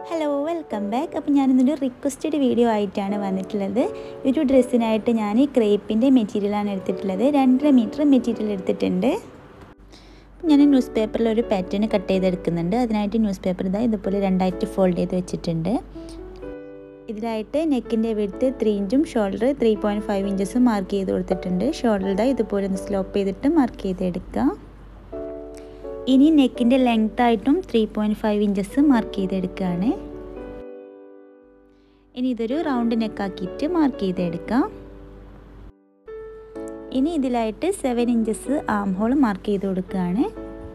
hello welcome back അപ്പോൾ ഞാനിന്നൊരു requested video ആയിട്ടാണ് വന്നിട്ടുള്ളത് ഈ ഒരു ഡ്രസ്സിനായിട്ട് ഞാൻ ക്രേപ്പിൻ്റെ മെറ്റീരിയലാണ് എടുത്തിട്ടുള്ളത് രണ്ടര മീറ്റർ മെറ്റീരിയൽ എടുത്തിട്ടുണ്ട് ഞാൻ ന്യൂസ് പേപ്പറിൽ ഒരു പാറ്റേൺ കട്ട് ചെയ്തെടുക്കുന്നുണ്ട് അതിനായിട്ട് ന്യൂസ് പേപ്പർ ഇതാ ഇതുപോലെ രണ്ടായിട്ട് ഫോൾഡ് ചെയ്ത് വെച്ചിട്ടുണ്ട് ഇതിലായിട്ട് നെക്കിൻ്റെ വിടുത്ത് ത്രീ ഇഞ്ചും ഷോൾഡർ ത്രീ പോയിൻറ്റ് ഫൈവ് ഇഞ്ചസും മാർക്ക് ചെയ്ത് കൊടുത്തിട്ടുണ്ട് ഷോൾഡർ ഇതാ ഇതുപോലെ ഒന്ന് സ്ലോപ്പ് ചെയ്തിട്ട് മാർക്ക് ചെയ്തെടുക്കുക ഇനി നെക്കിൻ്റെ ലെങ്ത് ആയിട്ടും three point five inches mark ചെയ്തെടുക്കുകയാണ് ഇനി ഇതൊരു റൗണ്ട് നെക്കാക്കിയിട്ട് മാർക്ക് ചെയ്തെടുക്കാം ഇനി ഇതിലായിട്ട് seven inches armhole mark ചെയ്ത് കൊടുക്കുകയാണ്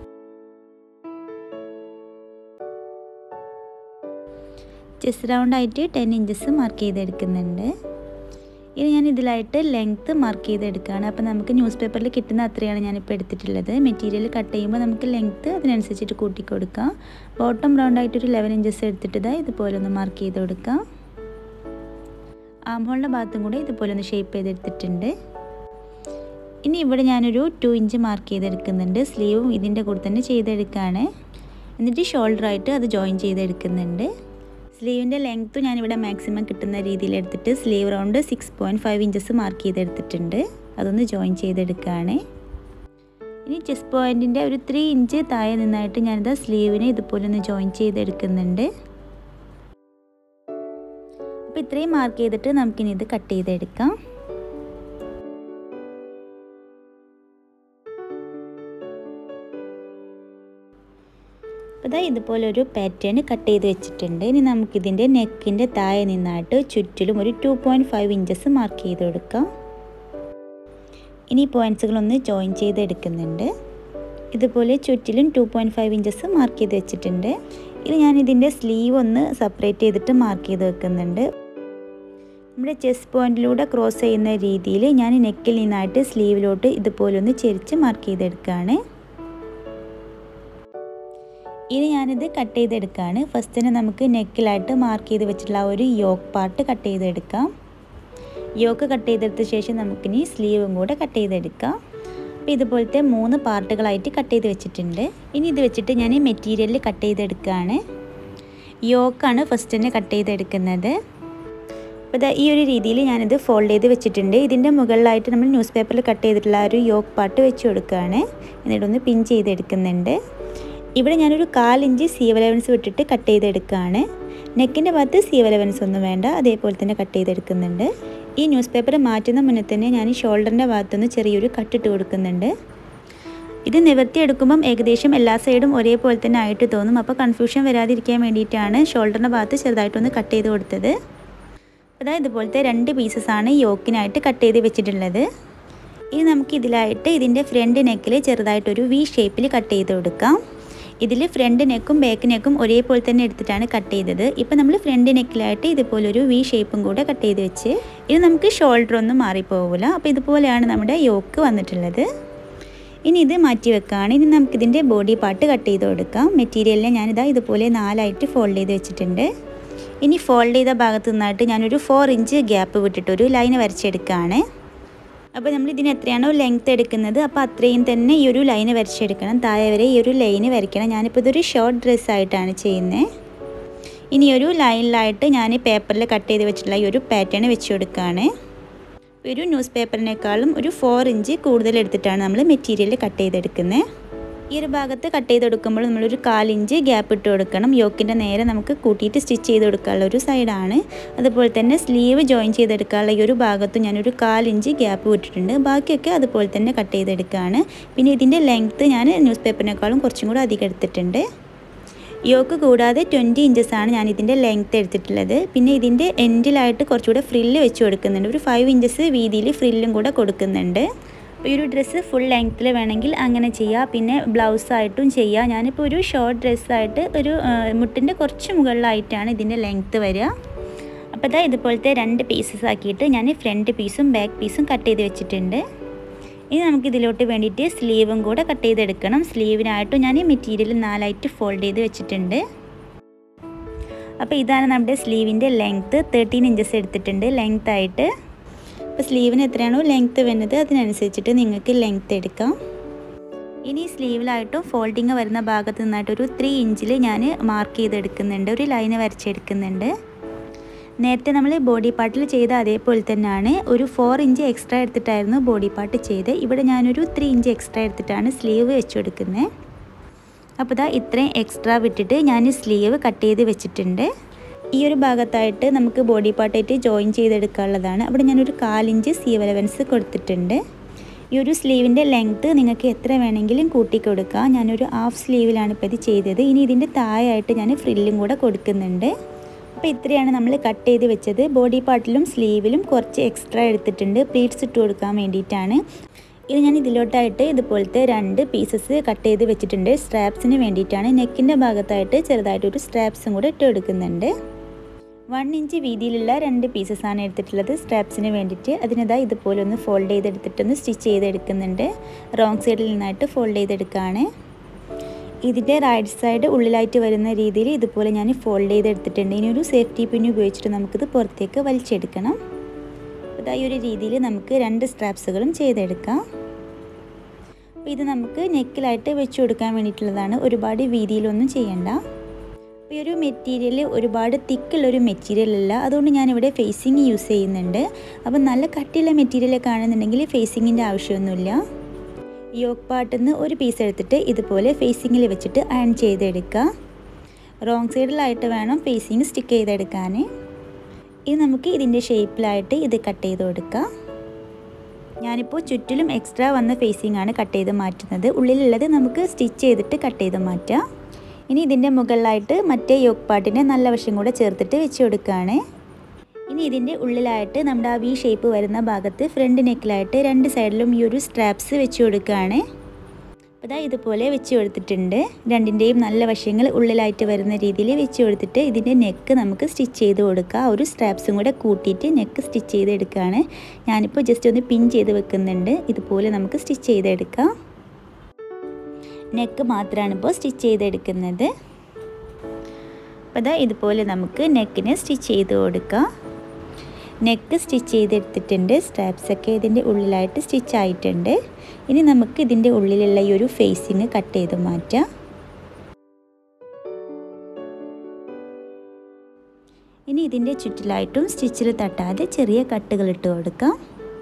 ചെസ്റ്റ് റൗണ്ട് ആയിട്ട് ടെൻ ഇഞ്ചസ് മാർക്ക് ചെയ്തെടുക്കുന്നുണ്ട് ഇനി ഞാൻ ഇതിലായിട്ട് ലെങ്ത്ത് മാർക്ക് ചെയ്തെടുക്കുകയാണ് അപ്പോൾ നമുക്ക് ന്യൂസ് പേപ്പറിൽ കിട്ടുന്ന അത്രയാണ് ഞാനിപ്പോൾ എടുത്തിട്ടുള്ളത് മെറ്റീരിയൽ കട്ട് ചെയ്യുമ്പോൾ നമുക്ക് ലെങ്ത്ത് അതിനനുസരിച്ചിട്ട് കൂട്ടി കൊടുക്കാം ബോട്ടം റൗണ്ട് ആയിട്ട് ഒരു ലെവൻ ഇഞ്ചസ് എടുത്തിട്ട് ഇതാ ഇതുപോലെ ഒന്ന് മാർക്ക് ചെയ്ത് കൊടുക്കാം ആംഹോളിൻ്റെ ഭാഗത്തും കൂടെ ഇതുപോലെ ഒന്ന് ഷേപ്പ് ചെയ്തെടുത്തിട്ടുണ്ട് ഇനി ഇവിടെ ഞാനൊരു ടു ഇഞ്ച് മാർക്ക് ചെയ്തെടുക്കുന്നുണ്ട് സ്ലീവും ഇതിൻ്റെ കൂടെ തന്നെ ചെയ്തെടുക്കുകയാണ് എന്നിട്ട് ഷോൾഡറായിട്ട് അത് ജോയിൻ ചെയ്തെടുക്കുന്നുണ്ട് സ്ലീവിൻ്റെ ലെങ്ത്ത് ഞാനിവിടെ മാക്സിമം കിട്ടുന്ന രീതിയിൽ എടുത്തിട്ട് sleeve round six point five inches mark ചെയ്തെടുത്തിട്ടുണ്ട് അതൊന്ന് ജോയിൻ ചെയ്തെടുക്കുകയാണ് ഇനി ചെസ്റ്റ് പോയിൻറ്റിൻ്റെ ഒരു ത്രീ ഇഞ്ച് താഴെ നിന്നായിട്ട് ഞാനിത് സ്ലീവിനെ ഇതുപോലെ ഒന്ന് ജോയിൻ ചെയ്തെടുക്കുന്നുണ്ട് അപ്പോൾ ഇത്രയും മാർക്ക് ചെയ്തിട്ട് നമുക്കിനി ഇത് കട്ട് ചെയ്തെടുക്കാം അപ്പോൾ ഇതാ ഇതുപോലെ ഒരു പാറ്റേൺ കട്ട് ചെയ്ത് വെച്ചിട്ടുണ്ട് ഇനി നമുക്കിതിൻ്റെ നെക്കിൻ്റെ താഴെ നിന്നായിട്ട് ചുറ്റിലും ഒരു two point five inches mark ചെയ്ത് കൊടുക്കാം ഇനി പോയിൻറ്റ്സുകളൊന്ന് ജോയിൻ ചെയ്തെടുക്കുന്നുണ്ട് ഇതുപോലെ ചുറ്റിലും two point five inches mark ചെയ്ത് വെച്ചിട്ടുണ്ട് ഇനി ഞാൻ ഇതിൻ്റെ സ്ലീവ് ഒന്ന് സെപ്പറേറ്റ് ചെയ്തിട്ട് മാർക്ക് ചെയ്ത് വെക്കുന്നുണ്ട് നമ്മുടെ ചെസ്റ്റ് പോയിൻറ്റിലൂടെ ക്രോസ് ചെയ്യുന്ന രീതിയിൽ ഞാൻ നെക്കിൽ നിന്നായിട്ട് സ്ലീവിലോട്ട് ഇതുപോലെ ഒന്ന് ചെരിച്ച് മാർക്ക് ചെയ്തെടുക്കുകയാണ് ഇനി ഞാനിത് കട്ട് ചെയ്തെടുക്കുകയാണ് ഫസ്റ്റ് തന്നെ നമുക്ക് നെക്കിലായിട്ട് മാർക്ക് ചെയ്ത് വെച്ചിട്ടുള്ള ഒരു യോക്ക് പാർട്ട് കട്ട് ചെയ്തെടുക്കാം യോക്ക് കട്ട് ചെയ്തെടുത്ത ശേഷം നമുക്കിനി സ്ലീവും കൂടെ കട്ട് ചെയ്തെടുക്കാം അപ്പോൾ ഇതുപോലത്തെ മൂന്ന് പാർട്ടുകളായിട്ട് കട്ട് ചെയ്ത് വെച്ചിട്ടുണ്ട് ഇനി ഇത് വെച്ചിട്ട് ഞാൻ മെറ്റീരിയലിൽ കട്ട് ചെയ്തെടുക്കുകയാണ് യോക്കാണ് ഫസ്റ്റ് തന്നെ കട്ട് ചെയ്തെടുക്കുന്നത് അപ്പോൾ ഇതാ ഈ ഒരു രീതിയിൽ ഞാനിത് ഫോൾഡ് ചെയ്ത് വെച്ചിട്ടുണ്ട് ഇതിൻ്റെ മുകളിലായിട്ട് നമ്മൾ ന്യൂസ് പേപ്പറിൽ കട്ട് ചെയ്തിട്ടുള്ള ഒരു യോക്ക് പാർട്ട് വെച്ച് കൊടുക്കുകയാണ് എന്നിട്ടൊന്ന് പിൻ ചെയ്തെടുക്കുന്നുണ്ട് ഇവിടെ ഞാനൊരു കാലിഞ്ച് സീവ് അലവൻസ് വിട്ടിട്ട് കട്ട് ചെയ്തെടുക്കുകയാണ് നെക്കിൻ്റെ ഭാഗത്ത് സീവ് അലവൻസ് ഒന്നും വേണ്ട അതേപോലെ തന്നെ കട്ട് ചെയ്തെടുക്കുന്നുണ്ട് ഈ ന്യൂസ് പേപ്പർ മാറ്റുന്ന മുന്നേ തന്നെ ഞാൻ ഈ ഷോൾഡറിൻ്റെ ഭാഗത്തുനിന്ന് ചെറിയൊരു കട്ടിട്ട് കൊടുക്കുന്നുണ്ട് ഇത് നിവർത്തിയെടുക്കുമ്പം ഏകദേശം എല്ലാ സൈഡും ഒരേപോലെ തന്നെ ആയിട്ട് തോന്നും അപ്പോൾ കൺഫ്യൂഷൻ വരാതിരിക്കാൻ വേണ്ടിയിട്ടാണ് ഷോൾഡറിൻ്റെ ഭാഗത്ത് ചെറുതായിട്ടൊന്ന് കട്ട് ചെയ്ത് കൊടുത്തത് അതായത് ഇതുപോലത്തെ രണ്ട് പീസസാണ് യോക്കിനായിട്ട് കട്ട് ചെയ്ത് വെച്ചിട്ടുള്ളത് ഇനി നമുക്ക് ഇതിലായിട്ട് ഇതിൻ്റെ ഫ്രണ്ട് നെക്കിൽ ചെറുതായിട്ടൊരു വി ഷേപ്പിൽ കട്ട് ചെയ്ത് കൊടുക്കാം ഇതിൽ ഫ്രണ്ട് നെക്കും ബാക്ക് നെക്കും ഒരേപോലെ തന്നെ എടുത്തിട്ടാണ് കട്ട് ചെയ്തത് ഇപ്പം നമ്മൾ ഫ്രണ്ട് നെക്കിലായിട്ട് ഇതുപോലൊരു വി ഷേപ്പും കൂടെ കട്ട് ചെയ്ത് വെച്ച് ഇത് നമുക്ക് ഷോൾഡർ ഒന്നും മാറിപ്പോകില്ല അപ്പോൾ ഇതുപോലെയാണ് നമ്മുടെ യോക്ക് വന്നിട്ടുള്ളത് ഇനി ഇത് മാറ്റി വെക്കുകയാണ് ഇനി നമുക്കിതിൻ്റെ ബോഡി പാർട്ട് കട്ട് ചെയ്ത് കൊടുക്കാം മെറ്റീരിയലിനെ ഞാനിതാ ഇതുപോലെ നാലായിട്ട് ഫോൾഡ് ചെയ്ത് വെച്ചിട്ടുണ്ട് ഇനി ഫോൾഡ് ചെയ്ത ഭാഗത്ത് നിന്നായിട്ട് ഞാനൊരു ഫോർ ഇഞ്ച് ഗ്യാപ്പ് വിട്ടിട്ടൊരു ലൈൻ വരച്ചെടുക്കുകയാണ് അപ്പോൾ നമ്മൾ ഇതിന് എത്രയാണോ ലെങ്ത്ത് എടുക്കുന്നത് അപ്പോൾ അത്രയും തന്നെ ഈ ഒരു ലൈന് വരച്ചെടുക്കണം താഴെ വരെ ഈ ഒരു ലൈന് വരയ്ക്കണം ഞാനിപ്പോൾ ഇതൊരു ഷോർട്ട് ഡ്രസ്സായിട്ടാണ് ചെയ്യുന്നത് ഇനി ഒരു ലൈനിലായിട്ട് ഞാൻ പേപ്പറിൽ കട്ട് ചെയ്ത് വെച്ചിട്ടുള്ള ഈ ഒരു പാറ്റേൺ വെച്ച് കൊടുക്കുകയാണ് ഒരു ന്യൂസ് പേപ്പറിനേക്കാളും ഒരു ഫോർ ഇഞ്ച് കൂടുതൽ എടുത്തിട്ടാണ് നമ്മൾ മെറ്റീരിയൽ കട്ട് ചെയ്തെടുക്കുന്നത് ഈ ഒരു ഭാഗത്ത് കട്ട് ചെയ്തെടുക്കുമ്പോൾ നമ്മളൊരു കാലിഞ്ച് ഗ്യാപ്പ് ഇട്ട് കൊടുക്കണം യോക്കിൻ്റെ നേരെ നമുക്ക് കൂട്ടിയിട്ട് സ്റ്റിച്ച് ചെയ്ത് കൊടുക്കാനുള്ള ഒരു സൈഡാണ് അതുപോലെ തന്നെ സ്ലീവ് ജോയിൻ ചെയ്തെടുക്കാനുള്ള ഈ ഒരു ഭാഗത്തും ഞാനൊരു കാലിഞ്ച് ഗ്യാപ്പ് വിട്ടിട്ടുണ്ട് ബാക്കിയൊക്കെ അതുപോലെ തന്നെ കട്ട് ചെയ്തെടുക്കുകയാണ് പിന്നെ ഇതിൻ്റെ ലെങ്ത്ത് ഞാൻ ന്യൂസ് പേപ്പറിനേക്കാളും കുറച്ചും കൂടെ അധികം എടുത്തിട്ടുണ്ട് യോക്ക് കൂടാതെ ട്വൻറ്റി ഇഞ്ചസാണ് ഞാൻ ഇതിൻ്റെ ലെങ്ത്ത് എടുത്തിട്ടുള്ളത് പിന്നെ ഇതിൻ്റെ എൻഡിലായിട്ട് കുറച്ചുകൂടെ ഫ്രില്ല് വെച്ച് കൊടുക്കുന്നുണ്ട് ഒരു ഫൈവ് ഇഞ്ചസ് വീതിയിൽ ഫ്രില്ലും കൂടെ കൊടുക്കുന്നുണ്ട് ഈ ഒരു ഡ്രസ്സ് ഫുൾ ലെങ്ത്തിൽ വേണമെങ്കിൽ അങ്ങനെ ചെയ്യുക പിന്നെ ബ്ലൗസായിട്ടും ചെയ്യുക ഞാനിപ്പോൾ ഒരു ഷോർട്ട് ഡ്രസ്സായിട്ട് ഒരു മുട്ടിൻ്റെ കുറച്ച് മുകളിലായിട്ടാണ് ഇതിൻ്റെ ലെങ്ത്ത് വരിക അപ്പോൾ ഇതാ ഇതുപോലത്തെ രണ്ട് പീസസ് ആക്കിയിട്ട് ഞാൻ ഫ്രണ്ട് പീസും ബാക്ക് പീസും കട്ട് ചെയ്ത് വെച്ചിട്ടുണ്ട് ഇനി നമുക്ക് ഇതിലോട്ട് വേണ്ടിയിട്ട് സ്ലീവും കൂടെ കട്ട് ചെയ്തെടുക്കണം സ്ലീവിനായിട്ടും ഞാൻ മെറ്റീരിയൽ നാലായിട്ട് ഫോൾഡ് ചെയ്ത് വെച്ചിട്ടുണ്ട് അപ്പോൾ ഇതാണ് നമ്മുടെ സ്ലീവിൻ്റെ ലെങ്ത്ത് തേർട്ടീൻ ഇഞ്ചസ് എടുത്തിട്ടുണ്ട് ലെങ്ത് ആയിട്ട് അപ്പോൾ സ്ലീവിന് എത്രയാണോ ലെങ്ത്ത് വരുന്നത് അതിനനുസരിച്ചിട്ട് നിങ്ങൾക്ക് ലെങ്ത്ത് എടുക്കാം ഇനി സ്ലീവിലായിട്ടും ഫോൾഡിങ് വരുന്ന ഭാഗത്ത് നിന്നായിട്ട് ഒരു ത്രീ ഇഞ്ചിൽ ഞാൻ മാർക്ക് ചെയ്തെടുക്കുന്നുണ്ട് ഒരു ലൈന് വരച്ചെടുക്കുന്നുണ്ട് നേരത്തെ നമ്മൾ ബോഡി പാർട്ടിൽ ചെയ്ത അതേപോലെ തന്നെയാണ് ഒരു ഫോർ ഇഞ്ച് എക്സ്ട്രാ എടുത്തിട്ടായിരുന്നു ബോഡി പാർട്ട് ചെയ്ത് ഇവിടെ ഞാനൊരു ത്രീ ഇഞ്ച് എക്സ്ട്രാ എടുത്തിട്ടാണ് സ്ലീവ് വെച്ച് കൊടുക്കുന്നത് അപ്പോൾ ഇതാ ഇത്രയും എക്സ്ട്രാ വിട്ടിട്ട് ഞാൻ സ്ലീവ് കട്ട് ചെയ്ത് വെച്ചിട്ടുണ്ട് ഈ ഒരു ഭാഗത്തായിട്ട് നമുക്ക് ബോഡി പാർട്ടായിട്ട് ജോയിൻ ചെയ്തെടുക്കാനുള്ളതാണ് അവിടെ ഞാനൊരു കാലിഞ്ച് സീവ് അലവൻസ് കൊടുത്തിട്ടുണ്ട് ഈ ഒരു സ്ലീവിൻ്റെ ലെങ്ത്ത് നിങ്ങൾക്ക് എത്ര വേണമെങ്കിലും കൂട്ടി കൊടുക്കാം ഞാനൊരു ഹാഫ് സ്ലീവിലാണ് ഇപ്പോൾ ഇത് ചെയ്തത് ഇനി ഇതിൻ്റെ താഴെയായിട്ട് ഞാൻ ഫ്രില്ലും കൂടെ കൊടുക്കുന്നുണ്ട് അപ്പോൾ ഇത്രയാണ് നമ്മൾ കട്ട് ചെയ്ത് വെച്ചത് ബോഡി പാർട്ടിലും സ്ലീവിലും കുറച്ച് എക്സ്ട്രാ എടുത്തിട്ടുണ്ട് പ്ലീറ്റ്സ് ഇട്ട് കൊടുക്കാൻ വേണ്ടിയിട്ടാണ് ഇത് ഞാൻ ഇതിലോട്ടായിട്ട് ഇതുപോലത്തെ രണ്ട് പീസസ് കട്ട് ചെയ്ത് വെച്ചിട്ടുണ്ട് സ്ട്രാപ്സിന് വേണ്ടിയിട്ടാണ് നെക്കിൻ്റെ ഭാഗത്തായിട്ട് ചെറുതായിട്ടൊരു സ്ട്രാപ്സും കൂടെ ഇട്ട് കൊടുക്കുന്നുണ്ട് വൺ ഇഞ്ച് വീതിയിലുള്ള രണ്ട് പീസസ് ആണ് എടുത്തിട്ടുള്ളത് സ്ട്രാപ്സിന് വേണ്ടിയിട്ട് അതിനിതാ ഇതുപോലെ ഒന്ന് ഫോൾഡ് ചെയ്തെടുത്തിട്ടൊന്ന് സ്റ്റിച്ച് ചെയ്തെടുക്കുന്നുണ്ട് റോങ് സൈഡിൽ നിന്നായിട്ട് ഫോൾഡ് ചെയ്തെടുക്കുകയാണ് ഇതിൻ്റെ റൈറ്റ് സൈഡ് ഉള്ളിലായിട്ട് വരുന്ന രീതിയിൽ ഇതുപോലെ ഞാൻ ഫോൾഡ് ചെയ്തെടുത്തിട്ടുണ്ട് ഇനി ഒരു സേഫ്റ്റി പിൻ ഉപയോഗിച്ചിട്ട് നമുക്കിത് പുറത്തേക്ക് വലിച്ചെടുക്കണം അപ്പോൾ ഈ ഒരു രീതിയിൽ നമുക്ക് രണ്ട് സ്ട്രാപ്സുകളും ചെയ്തെടുക്കാം അപ്പോൾ ഇത് നമുക്ക് നെക്കിലായിട്ട് വെച്ച് കൊടുക്കാൻ വേണ്ടിയിട്ടുള്ളതാണ് ഒരുപാട് വീതിയിലൊന്നും ചെയ്യണ്ട അപ്പോൾ ഈ ഒരു മെറ്റീരിയൽ ഒരുപാട് തിക്കുള്ളൊരു മെറ്റീരിയൽ അല്ല അതുകൊണ്ട് ഞാനിവിടെ ഫേസിങ് യൂസ് ചെയ്യുന്നുണ്ട് അപ്പോൾ നല്ല കട്ടിയുള്ള മെറ്റീരിയൽ കാണുന്നുണ്ടെങ്കിൽ ഫേസിങ്ങിൻ്റെ ആവശ്യമൊന്നുമില്ല യോക്ക് പാർട്ടിൽ നിന്ന് ഒരു പീസ് എടുത്തിട്ട് ഇതുപോലെ ഫേസിങ്ങിൽ വെച്ചിട്ട് അയൺ ചെയ്തെടുക്കുക റോങ് സൈഡിലായിട്ട് വേണം ഫേസിങ് സ്റ്റിക്ക് ചെയ്തെടുക്കാൻ ഇത് നമുക്ക് ഇതിൻ്റെ ഷേപ്പിലായിട്ട് ഇത് കട്ട് ചെയ്ത് കൊടുക്കാം ഞാനിപ്പോൾ ചുറ്റിലും എക്സ്ട്രാ വന്ന ഫേസിങ് ആണ് കട്ട് ചെയ്ത് മാറ്റുന്നത് ഉള്ളിലുള്ളത് നമുക്ക് സ്റ്റിച്ച് ചെയ്തിട്ട് കട്ട് ചെയ്ത് മാറ്റാം ഇനി ഇതിൻ്റെ മുകളിലായിട്ട് മറ്റേ യോക്ക് പാർട്ടിൻ്റെ നല്ല വശം കൂടെ ചേർത്തിട്ട് വെച്ച് കൊടുക്കുകയാണ് ഇനി ഇതിൻ്റെ ഉള്ളിലായിട്ട് നമ്മുടെ ആ വി ഷേപ്പ് വരുന്ന ഭാഗത്ത് ഫ്രണ്ട് നെക്കിലായിട്ട് രണ്ട് സൈഡിലും ഈ ഒരു സ്ട്രാപ്സ് വെച്ച് കൊടുക്കുകയാണ് അപ്പോൾ ഇതാ ഇതുപോലെ വെച്ച് കൊടുത്തിട്ടുണ്ട് രണ്ടിൻ്റെയും നല്ല വശങ്ങൾ ഉള്ളിലായിട്ട് വരുന്ന രീതിയിൽ വെച്ച് കൊടുത്തിട്ട് ഇതിൻ്റെ നെക്ക് നമുക്ക് സ്റ്റിച്ച് ചെയ്ത് കൊടുക്കുക ഒരു സ്ട്രാപ്സും കൂടെ കൂട്ടിയിട്ട് നെക്ക് സ്റ്റിച്ച് ചെയ്തെടുക്കുകയാണ് ഞാനിപ്പോൾ ജസ്റ്റ് ഒന്ന് പിൻ ചെയ്ത് വെക്കുന്നുണ്ട് ഇതുപോലെ നമുക്ക് സ്റ്റിച്ച് ചെയ്തെടുക്കാം നെക്ക് മാത്രമാണ് ഇപ്പോൾ സ്റ്റിച്ച് ചെയ്തെടുക്കുന്നത് അപ്പോൾ ഇതാ ഇതുപോലെ നമുക്ക് നെക്കിന് സ്റ്റിച്ച് ചെയ്ത് കൊടുക്കാം നെക്ക് സ്റ്റിച്ച് ചെയ്തെടുത്തിട്ടുണ്ട് സ്ട്രാപ്സൊക്കെ ഇതിൻ്റെ ഉള്ളിലായിട്ട് സ്റ്റിച്ച് ആയിട്ടുണ്ട് ഇനി നമുക്ക് ഇതിൻ്റെ ഉള്ളിലുള്ള ഈ ഒരു ഫേസിങ് കട്ട് ചെയ്ത് മാറ്റാം ഇനി ഇതിൻ്റെ ചുറ്റിലായിട്ടും സ്റ്റിച്ചിൽ തട്ടാതെ ചെറിയ കട്ടുകൾ ഇട്ട് കൊടുക്കാം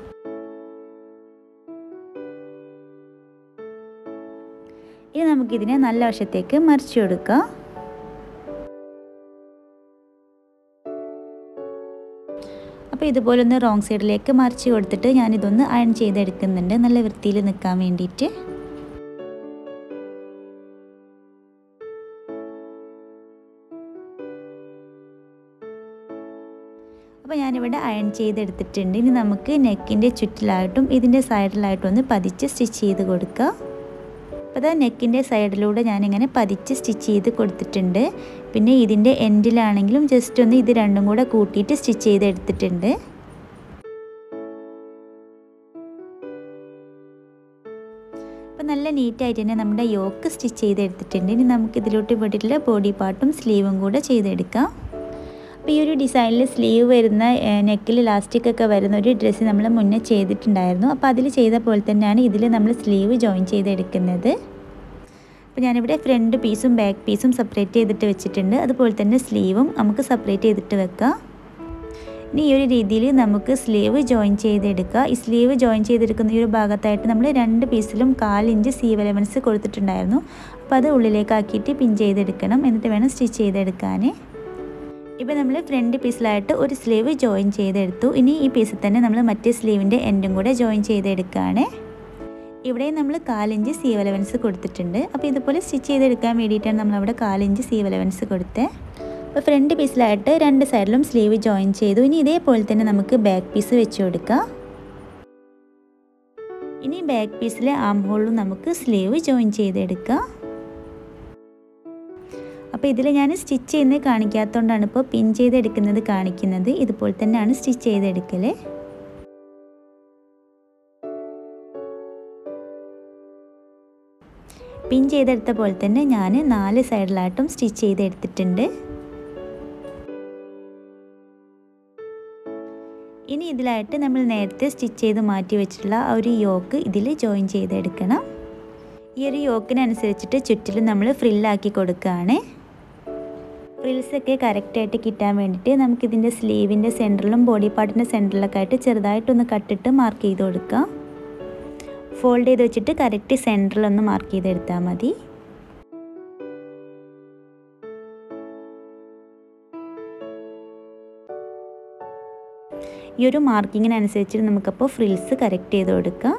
ഇനി നമുക്കിതിനെ നല്ല വശത്തേക്ക് മറിച്ച് കൊടുക്കാം അപ്പോൾ ഇതുപോലെ ഒന്ന് റോങ് സൈഡിലേക്ക് മറിച്ച് കൊടുത്തിട്ട് ഞാനിതൊന്ന് അയൺ ചെയ്തെടുക്കുന്നുണ്ട് നല്ല വൃത്തിയിൽ നിൽക്കാൻ വേണ്ടിയിട്ട് അപ്പോൾ ഞാനിവിടെ അയൺ ചെയ്തെടുത്തിട്ടുണ്ട് ഇനി നമുക്ക് നെക്കിൻ്റെ ചുറ്റിലായിട്ടും ഇതിൻ്റെ സൈഡിലായിട്ടും ഒന്ന് പതിച്ച് സ്റ്റിച്ച് ചെയ്ത് കൊടുക്കുക അപ്പോൾ അതാ നെക്കിൻ്റെ സൈഡിലൂടെ ഞാനിങ്ങനെ പതിച്ച് സ്റ്റിച്ച് ചെയ്ത് കൊടുത്തിട്ടുണ്ട് പിന്നെ ഇതിൻ്റെ എൻഡിലാണെങ്കിലും ജസ്റ്റ് ഒന്ന് ഇത് രണ്ടും കൂടെ കൂട്ടിയിട്ട് സ്റ്റിച്ച് ചെയ്തെടുത്തിട്ടുണ്ട് അപ്പോൾ നല്ല നീറ്റായിട്ട് തന്നെ നമ്മുടെ യോക്ക് സ്റ്റിച്ച് ചെയ്തെടുത്തിട്ടുണ്ട് ഇനി നമുക്ക് ഇതിലോട്ട് വിട്ടിട്ടുള്ള ബോഡി പാർട്ടും സ്ലീവും കൂടെ ചെയ്തെടുക്കാം അപ്പോൾ ഈ ഒരു ഡിസൈനിൽ സ്ലീവ് വരുന്ന നെക്കിൽ ഇലാസ്റ്റിക് ഒക്കെ വരുന്ന ഒരു ഡ്രസ്സ് നമ്മൾ മുന്നേ ചെയ്തിട്ടുണ്ടായിരുന്നു അപ്പോൾ അതിൽ ചെയ്ത പോലെ തന്നെയാണ് ഇതിൽ നമ്മൾ സ്ലീവ് ജോയിൻ ചെയ്തെടുക്കുന്നത് അപ്പോൾ ഞാനിവിടെ ഫ്രണ്ട് പീസും ബാക്ക് പീസും സെപ്പറേറ്റ് ചെയ്തിട്ട് വെച്ചിട്ടുണ്ട് അതുപോലെ തന്നെ സ്ലീവും നമുക്ക് സെപ്പറേറ്റ് ചെയ്തിട്ട് വെക്കാം ഇനി ഈ ഒരു രീതിയിൽ നമുക്ക് സ്ലീവ് ജോയിൻ ചെയ്തെടുക്കുക ഈ സ്ലീവ് ജോയിൻ ചെയ്തെടുക്കുന്ന ഈ ഒരു ഭാഗത്തായിട്ട് നമ്മൾ രണ്ട് പീസിലും കാലിഞ്ച് സീവ് എലവൻസ് കൊടുത്തിട്ടുണ്ടായിരുന്നു അപ്പോൾ അത് ഉള്ളിലേക്കാക്കിയിട്ട് പിൻ ചെയ്തെടുക്കണം എന്നിട്ട് വേണം സ്റ്റിച്ച് ചെയ്തെടുക്കാൻ ഇപ്പോൾ നമ്മൾ ഫ്രണ്ട് പീസിലായിട്ട് ഒരു സ്ലീവ് ജോയിൻ ചെയ്തെടുത്തു ഇനി ഈ പീസിൽ തന്നെ നമ്മൾ മറ്റേ സ്ലീവിൻ്റെ എൻഡും കൂടെ ജോയിൻ ചെയ്തെടുക്കുകയാണ് ഇവിടെ നമ്മൾ കാലിഞ്ച് സീവ് അലവൻസ് കൊടുത്തിട്ടുണ്ട് അപ്പോൾ ഇതുപോലെ സ്റ്റിച്ച് ചെയ്തെടുക്കാൻ വേണ്ടിയിട്ടാണ് നമ്മളവിടെ കാലിഞ്ച് സീവ് അലവൻസ് കൊടുത്തത് അപ്പോൾ ഫ്രണ്ട് പീസിലായിട്ട് രണ്ട് സൈഡിലും സ്ലീവ് ജോയിൻ ചെയ്തു ഇനി ഇതേപോലെ തന്നെ നമുക്ക് ബാക്ക് പീസ് വെച്ച് കൊടുക്കാം ഇനി ബാക്ക് പീസിലെ ആം ഹോളിലും നമുക്ക് സ്ലീവ് ജോയിൻ ചെയ്തെടുക്കാം അപ്പോൾ ഇതിൽ ഞാൻ സ്റ്റിച്ച് ചെയ്യുന്നത് കാണിക്കാത്തതുകൊണ്ടാണ് ഇപ്പോൾ പിൻ ചെയ്തെടുക്കുന്നത് കാണിക്കുന്നത് ഇതുപോലെ തന്നെയാണ് സ്റ്റിച്ച് ചെയ്തെടുക്കൽ പിൻ ചെയ്തെടുത്ത പോലെ തന്നെ ഞാൻ നാല് സൈഡിലായിട്ടും സ്റ്റിച്ച് ചെയ്തെടുത്തിട്ടുണ്ട് ഇനി ഇതിലായിട്ട് നമ്മൾ നേരത്തെ സ്റ്റിച്ച് ചെയ്ത് മാറ്റി വെച്ചിട്ടുള്ള ആ ഒരു യോക്ക് ഇതിൽ ജോയിൻ ചെയ്തെടുക്കണം ഈ ഒരു യോക്കിനനുസരിച്ചിട്ട് ചുറ്റിലും നമ്മൾ ഫ്രില്ലാക്കി കൊടുക്കുകയാണ് ഫ്രിൽസൊക്കെ കറക്റ്റായിട്ട് കിട്ടാൻ വേണ്ടിയിട്ട് നമുക്കിതിൻ്റെ സ്ലീവിൻ്റെ സെൻറ്ററിലും ബോഡി പാർട്ടിൻ്റെ സെൻറ്ററിലൊക്കെ ആയിട്ട് ചെറുതായിട്ടൊന്ന് കട്ടിട്ട് മാർക്ക് ചെയ്ത് കൊടുക്കുക ഫോൾഡ് ചെയ്ത് വെച്ചിട്ട് കറക്റ്റ് സെൻറ്ററിലൊന്ന് മാർക്ക് ചെയ്തെടുത്താൽ മതി ഈ ഒരു മാർക്കിങ്ങിനനുസരിച്ച് നമുക്കപ്പോൾ ഫ്രിൽസ് കറക്റ്റ് ചെയ്ത് കൊടുക്കാം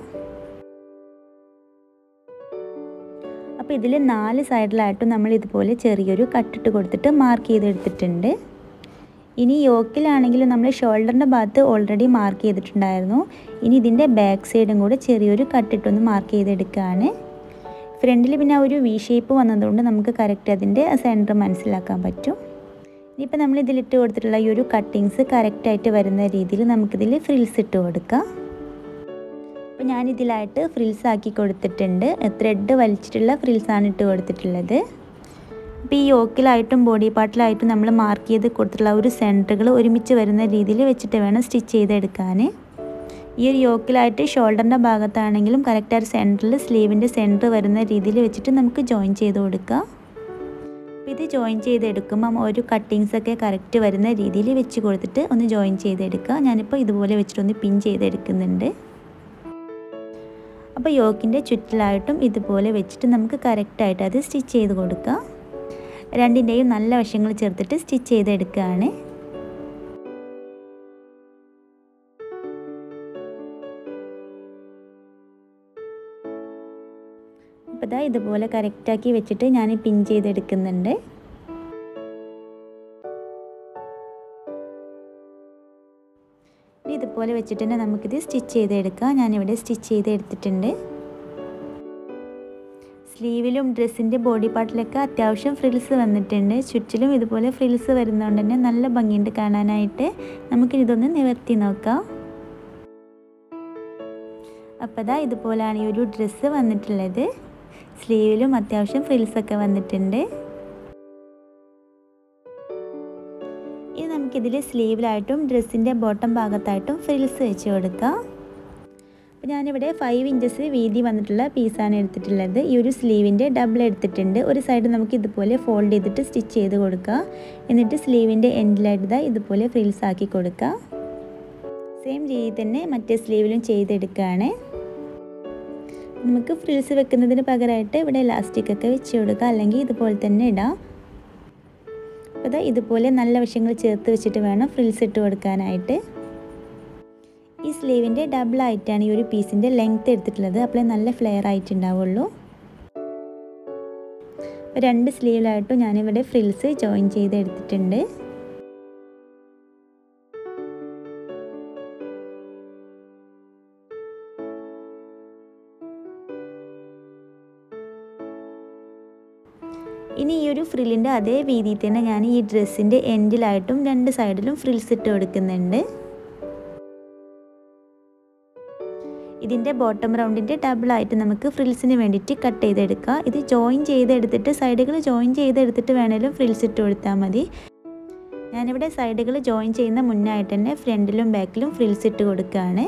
അപ്പോൾ ഇതിൽ നാല് സൈഡിലായിട്ടും നമ്മൾ ഇതുപോലെ ചെറിയൊരു കട്ടിട്ട് കൊടുത്തിട്ട് മാർക്ക് ചെയ്തെടുത്തിട്ടുണ്ട് ഇനി യോക്കിലാണെങ്കിൽ നമ്മൾ ഷോൾഡറിൻ്റെ ഭാഗത്ത് ഓൾറെഡി മാർക്ക് ചെയ്തിട്ടുണ്ടായിരുന്നു ഇനി ഇതിൻ്റെ ബാക്ക് സൈഡും കൂടെ ചെറിയൊരു കട്ടിട്ടൊന്ന് മാർക്ക് ചെയ്തെടുക്കുകയാണ് ഫ്രണ്ടിൽ പിന്നെ ആ ഒരു വി ഷേപ്പ് വന്നതുകൊണ്ട് നമുക്ക് കറക്റ്റ് അതിൻ്റെ സെൻറ്റർ മനസ്സിലാക്കാൻ പറ്റും ഇനിയിപ്പോൾ നമ്മൾ ഇതിലിട്ട് കൊടുത്തിട്ടുള്ള ഈ ഒരു കട്ടിങ്സ് കറക്റ്റായിട്ട് വരുന്ന രീതിയിൽ നമുക്കിതിൽ ഫ്രിൽസ് ഇട്ട് കൊടുക്കാം അപ്പോൾ ഞാനിതിലായിട്ട് ഫ്രിൽസ് ആക്കി കൊടുത്തിട്ടുണ്ട് ത്രെഡ് വലിച്ചിട്ടുള്ള ഫ്രിൽസാണ് ഇട്ട് കൊടുത്തിട്ടുള്ളത് അപ്പോൾ ഈ യോക്കിലായിട്ടും ബോഡി പാർട്ടിലായിട്ടും നമ്മൾ മാർക്ക് ചെയ്ത് കൊടുത്തിട്ടുള്ള ഒരു സെൻറ്ററുകൾ ഒരുമിച്ച് വരുന്ന രീതിയിൽ വെച്ചിട്ട് വേണം സ്റ്റിച്ച് ചെയ്തെടുക്കാൻ ഈ ഒരു യോക്കിലായിട്ട് ഷോൾഡറിൻ്റെ ഭാഗത്താണെങ്കിലും കറക്റ്റ് ആ സെൻറ്ററിൽ സ്ലീവിൻ്റെ സെൻറ്റർ വരുന്ന രീതിയിൽ വെച്ചിട്ട് നമുക്ക് ജോയിൻ ചെയ്ത് കൊടുക്കാം അപ്പോൾ ഇത് ജോയിൻ ചെയ്തെടുക്കുമ്പം ഒരു കട്ടിങ്സൊക്കെ കറക്റ്റ് വരുന്ന രീതിയിൽ വെച്ച് കൊടുത്തിട്ട് ഒന്ന് ജോയിൻ ചെയ്തെടുക്കുക ഞാനിപ്പോൾ ഇതുപോലെ വെച്ചിട്ടൊന്ന് പിൻ ചെയ്തെടുക്കുന്നുണ്ട് അപ്പോൾ യോക്കിൻ്റെ ചുറ്റിലായിട്ടും ഇതുപോലെ വെച്ചിട്ട് നമുക്ക് കറക്റ്റായിട്ട് അത് സ്റ്റിച്ച് ചെയ്ത് കൊടുക്കാം രണ്ടിൻ്റെയും നല്ല വശങ്ങൾ ചേർത്തിട്ട് സ്റ്റിച്ച് ചെയ്തെടുക്കുകയാണ് അപ്പോൾ ഇതാ ഇതുപോലെ കറക്റ്റാക്കി വെച്ചിട്ട് ഞാൻ പിൻ ചെയ്തെടുക്കുന്നുണ്ട് ഇതുപോലെ വെച്ചിട്ട് തന്നെ നമുക്കിത് സ്റ്റിച്ച് ചെയ്തെടുക്കാം ഞാനിവിടെ സ്റ്റിച്ച് ചെയ്തെടുത്തിട്ടുണ്ട് സ്ലീവിലും ഡ്രസ്സിൻ്റെ ബോഡി പാർട്ടിലൊക്കെ അത്യാവശ്യം ഫ്രിൽസ് വന്നിട്ടുണ്ട് ചുറ്റിലും ഇതുപോലെ ഫ്രിൽസ് വരുന്നതുകൊണ്ട് തന്നെ നല്ല ഭംഗിയുണ്ട് കാണാനായിട്ട് നമുക്കിതൊന്ന് നിവർത്തി നോക്കാം അപ്പോൾ ഇതാ ഇതുപോലെയാണ് ഈ ഒരു ഡ്രസ്സ് വന്നിട്ടുള്ളത് സ്ലീവിലും അത്യാവശ്യം ഫ്രിൽസൊക്കെ വന്നിട്ടുണ്ട് ഇനി നമുക്കിതിൽ സ്ലീവിലായിട്ടും ഡ്രസ്സിൻ്റെ ബോട്ടം ഭാഗത്തായിട്ടും ഫ്രിൽസ് വെച്ച് കൊടുക്കാം അപ്പോൾ ഞാനിവിടെ ഫൈവ് ഇഞ്ചസ് വീതി വന്നിട്ടുള്ള പീസാണ് എടുത്തിട്ടുള്ളത് ഈ ഒരു സ്ലീവിൻ്റെ ഡബിൾ എടുത്തിട്ടുണ്ട് ഒരു സൈഡ് നമുക്ക് ഇതുപോലെ ഫോൾഡ് ചെയ്തിട്ട് സ്റ്റിച്ച് ചെയ്ത് കൊടുക്കുക എന്നിട്ട് സ്ലീവിൻ്റെ എൻഡിലായിട്ട് ഇതാ ഇതുപോലെ ഫ്രിൽസ് ആക്കി കൊടുക്കുക സെയിം രീതി തന്നെ മറ്റേ സ്ലീവിലും ചെയ്തെടുക്കുകയാണ് നമുക്ക് ഫ്രിൽസ് വെക്കുന്നതിന് പകരമായിട്ട് ഇവിടെ ഇലാസ്റ്റിക് ഒക്കെ വെച്ച് കൊടുക്കുക അല്ലെങ്കിൽ ഇതുപോലെ തന്നെ ഇടാം അപ്പോൾ ഇതാ ഇതുപോലെ നല്ല വശങ്ങൾ ചേർത്ത് വെച്ചിട്ട് വേണം ഫ്രിൽസ് ഇട്ട് കൊടുക്കാനായിട്ട് ഈ സ്ലീവിൻ്റെ ഡബിൾ ആയിട്ടാണ് ഈ ഒരു പീസിൻ്റെ ലെങ്ത്ത് എടുത്തിട്ടുള്ളത് അപ്പോൾ നല്ല ഫ്ലെയർ ആയിട്ടുണ്ടാവുള്ളൂ രണ്ട് സ്ലീവിലായിട്ടും ഞാനിവിടെ ഫ്രിൽസ് ജോയിൻ ചെയ്ത് എടുത്തിട്ടുണ്ട് ഇനി ഈ ഒരു ഫ്രില്ലിൻ്റെ അതേ രീതിയിൽ തന്നെ ഞാൻ ഈ ഡ്രസ്സിൻ്റെ എൻഡിലായിട്ടും രണ്ട് സൈഡിലും ഫ്രിൽസ് ഇട്ട് കൊടുക്കുന്നുണ്ട് ഇതിൻ്റെ ബോട്ടം റൗണ്ടിൻ്റെ ഡബിളായിട്ട് നമുക്ക് ഫ്രിൽസിന് വേണ്ടിയിട്ട് കട്ട് ചെയ്തെടുക്കാം ഇത് ജോയിൻ ചെയ്തെടുത്തിട്ട് സൈഡുകൾ ജോയിൻ ചെയ്തെടുത്തിട്ട് വേണേലും ഫ്രിൽസ് ഇട്ട് കൊടുത്താൽ മതി ഞാനിവിടെ സൈഡുകൾ ജോയിൻ ചെയ്യുന്ന മുന്നായിട്ട് തന്നെ ഫ്രണ്ടിലും ബാക്കിലും ഫ്രിൽസ് ഇട്ട് കൊടുക്കുകയാണ്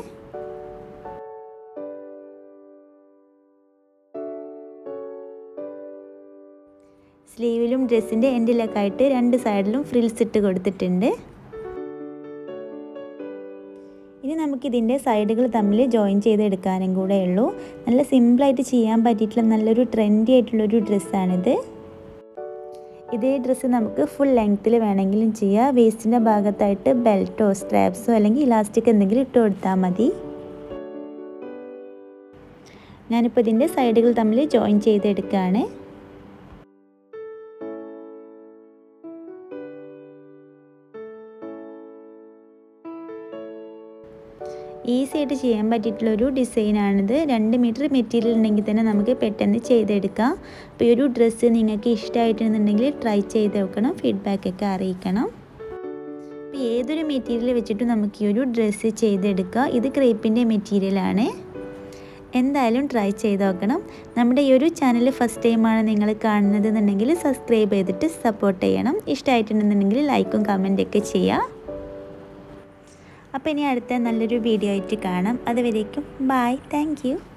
സ്ലീവിലും ഡ്രസ്സിൻ്റെ എൻഡിലൊക്കെ ആയിട്ട് രണ്ട് സൈഡിലും ഫ്രിൽസ് ഇട്ട് കൊടുത്തിട്ടുണ്ട് ഇനി നമുക്കിതിൻ്റെ സൈഡുകൾ തമ്മിൽ ജോയിൻ ചെയ്തെടുക്കാനും കൂടെ ഉള്ളൂ നല്ല സിമ്പിളായിട്ട് ചെയ്യാൻ പറ്റിയിട്ടുള്ള നല്ലൊരു ട്രെൻഡി ആയിട്ടുള്ളൊരു ഡ്രസ്സാണിത് ഇതേ ഡ്രസ്സ് നമുക്ക് ഫുൾ ലെങ്ത്തിൽ വേണമെങ്കിലും ചെയ്യാം വേസ്റ്റിൻ്റെ ഭാഗത്തായിട്ട് ബെൽറ്റോ സ്ട്രാപ്സോ അല്ലെങ്കിൽ ഇലാസ്റ്റിക് എന്തെങ്കിലും ഇട്ട് കൊടുത്താൽ മതി ഞാനിപ്പോൾ ഇതിൻ്റെ സൈഡുകൾ തമ്മിൽ ജോയിൻ ചെയ്തെടുക്കുകയാണ് ഈസി ആയിട്ട് ചെയ്യാൻ പറ്റിയിട്ടുള്ളൊരു ഡിസൈനാണിത് രണ്ട് മീറ്റർ മെറ്റീരിയൽ ഉണ്ടെങ്കിൽ തന്നെ നമുക്ക് പെട്ടെന്ന് ചെയ്തെടുക്കാം അപ്പോൾ ഈ ഒരു ഡ്രസ്സ് നിങ്ങൾക്ക് ഇഷ്ടമായിട്ടുണ്ടെന്നുണ്ടെങ്കിൽ ട്രൈ ചെയ്ത് നോക്കണം ഫീഡ്ബാക്കൊക്കെ അറിയിക്കണം അപ്പോൾ ഏതൊരു മെറ്റീരിയൽ വെച്ചിട്ടും നമുക്ക് ഈ ഒരു ഡ്രസ്സ് ചെയ്തെടുക്കാം ഇത് ക്രേപ്പിൻ്റെ മെറ്റീരിയലാണ് എന്തായാലും ട്രൈ ചെയ്ത് നോക്കണം നമ്മുടെ ഈ ഒരു ചാനൽ ഫസ്റ്റ് ടൈമാണ് നിങ്ങൾ കാണുന്നത് എന്നുണ്ടെങ്കിൽ സബ്സ്ക്രൈബ് ചെയ്തിട്ട് സപ്പോർട്ട് ചെയ്യണം ഇഷ്ടമായിട്ടുണ്ടെന്നുണ്ടെങ്കിൽ ലൈക്കും കമൻറ്റൊക്കെ ചെയ്യുക അപ്പോൾ ഇനി അടുത്ത നല്ലൊരു വീഡിയോ ആയിട്ട് കാണാം അതുവരേക്കും ബായ് താങ്ക്